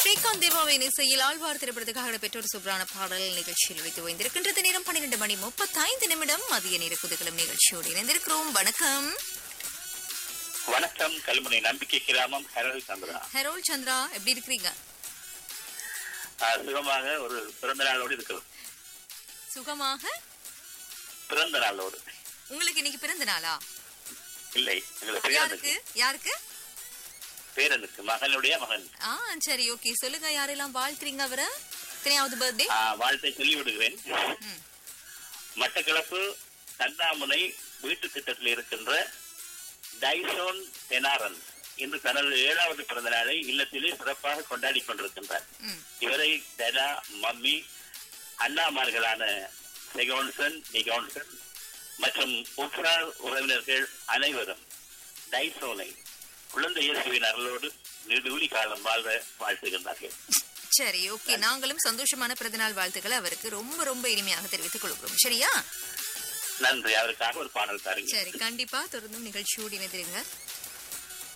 ஸ்ரீகாந்த் தேவாவின் இசையில் ஆழ்வார் திரைப்படத்துக்காக பெற்றோர் சுப்ரான பாடல் நிகழ்ச்சியில் வைத்து வைத்திருக்கின்றது நேரம் பன்னிரண்டு மணி முப்பத்தைந்து நிமிடம் மதிய நேர குதுகலம் நிகழ்ச்சியோடு இணைந்திருக்கிறோம் வணக்கம் வணக்கம் கல்முனை நம்பிக்கை கிராமம் ஹரல் சந்திரா ஹெரோல் சந்திரா எப்படி இருக்கிறீங்க ஆஹ் சுகமாக ஒரு பிறந்த நாளோடு இருக்கிறோம் சுகமாக பிறந்த நாளோடு உங்களுக்கு இன்னைக்கு பிறந்த நாளா இல்லை எங்களுக்கு யாருக்கு பேரனுக்கு யாருக்கு பேரனுக்கு மகனுடைய மகன் ஆ சரி ஓகே சொல்லுங்க யாரெல்லாம் வாழ்த்துறீங்க அவரை எத்தனையாவது பர்த்டே ஆஹ் வாழ்த்தை சொல்லி விடுகிறேன் ம். மட்டக்களப்பு தண்டாமுனை வீட்டு திட்டத்தில் இருக்கின்ற டைசோன் தெனாரன் இன்று தனது ஏழாவது பிறந்த நாளை இல்லத்திலே சிறப்பாக கொண்டாடி கொண்டிருக்கின்றார் ம் இவரை டெனா மம்மி அண்ணாமார்களான செகோன்சன் நிகோன்சன் மற்றும் உற்றார் உறவினர்கள் அனைவரும் டைசோனை குழந்தை இயேசுவின் அருளோடு நெடுவழி காலம் வாழ்வ வாழ்த்துகின்றார்கள் சரி ஓகே நாங்களும் சந்தோஷமான பிறந்தநாள் வாழ்த்துக்களை அவருக்கு ரொம்ப ரொம்ப இனிமையாக தெரிவித்துக் கொள்கிறோம் சரியா நன்றி அவருக்காக ஒரு பாடல் தாருங்க சரி கண்டிப்பா தொடர்ந்தும் நிகழ்ச்சியோடு இணைந்திருங்க